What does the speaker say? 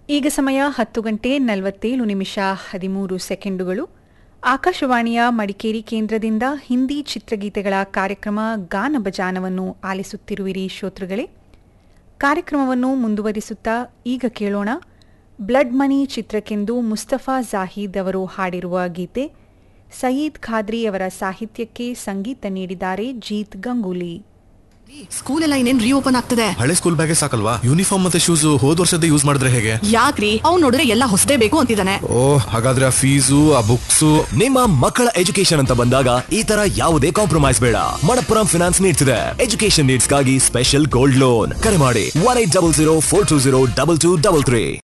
ಈಗ ಸಮಯ ಹತ್ತು ಗಂಟೆ ನಲವತ್ತೇಳು ನಿಮಿಷ ಹದಿಮೂರು ಸೆಕೆಂಡುಗಳು ಆಕಾಶವಾಣಿಯ ಮಡಿಕೇರಿ ಕೇಂದ್ರದಿಂದ ಹಿಂದಿ ಚಿತ್ರಗೀತೆಗಳ ಕಾರ್ಯಕ್ರಮ ಗಾನ ಬಜಾನವನ್ನು ಆಲಿಸುತ್ತಿರುವಿರಿ ಶ್ರೋತೃಗಳೇ ಕಾರ್ಯಕ್ರಮವನ್ನು ಮುಂದುವರಿಸುತ್ತಾ ಈಗ ಕೇಳೋಣ ಬ್ಲಡ್ ಮನಿ ಚಿತ್ರಕ್ಕೆಂದು ಮುಸ್ತಫಾ ಜಾಹೀದ್ ಅವರು ಹಾಡಿರುವ ಗೀತೆ ಸಯೀದ್ ಖಾದ್ರಿ ಅವರ ಸಾಹಿತ್ಯಕ್ಕೆ ಸಂಗೀತ ನೀಡಿದ್ದಾರೆ ಜೀತ್ ಗಂಗೂಲಿ ಸ್ಕೂಲ್ ಎಲ್ಲ ಇನ್ನೇನ್ ರೀಓಪನ್ ಆಗ್ತದೆ ಹಳೆ ಸ್ಕೂಲ್ ಬ್ಯಾಗೇ ಸಾಕಲ್ವಾ ಯೂನಿಫಾರ್ಮ್ ಮತ್ತೆ ಶೂಸ್ ಹೋದ್ ವರ್ಷದ ಯೂಸ್ ಮಾಡಿದ್ರೆ ಹೇಗೆ ಯಾಕ್ರಿ ಅವ್ನ್ ನೋಡಿದ್ರೆ ಎಲ್ಲ ಹೊಸದೇ ಬೇಕು ಅಂತಿದ್ದಾನೆ ಓ ಹಾಗಾದ್ರೆ ಆ ಫೀಸು ಆ ಬುಕ್ಸು ನಿಮ್ಮ ಮಕ್ಕಳ ಎಜುಕೇಶನ್ ಅಂತ ಬಂದಾಗ ಈ ತರ ಯಾವುದೇ ಕಾಂಪ್ರಮೈಸ್ ಬೇಡ ಮಣಪ್ಪುರಂ ಫಿನಾನ್ಸ್ ನೀಡ್ತಿದೆ ಎಜುಕೇಶನ್ ನೀಡ್ಸ್ಗಾಗಿ ಸ್ಪೆಷಲ್ ಗೋಲ್ಡ್ ಲೋನ್ ಕರೆ ಮಾಡಿ one eight double zero four two zero double two double three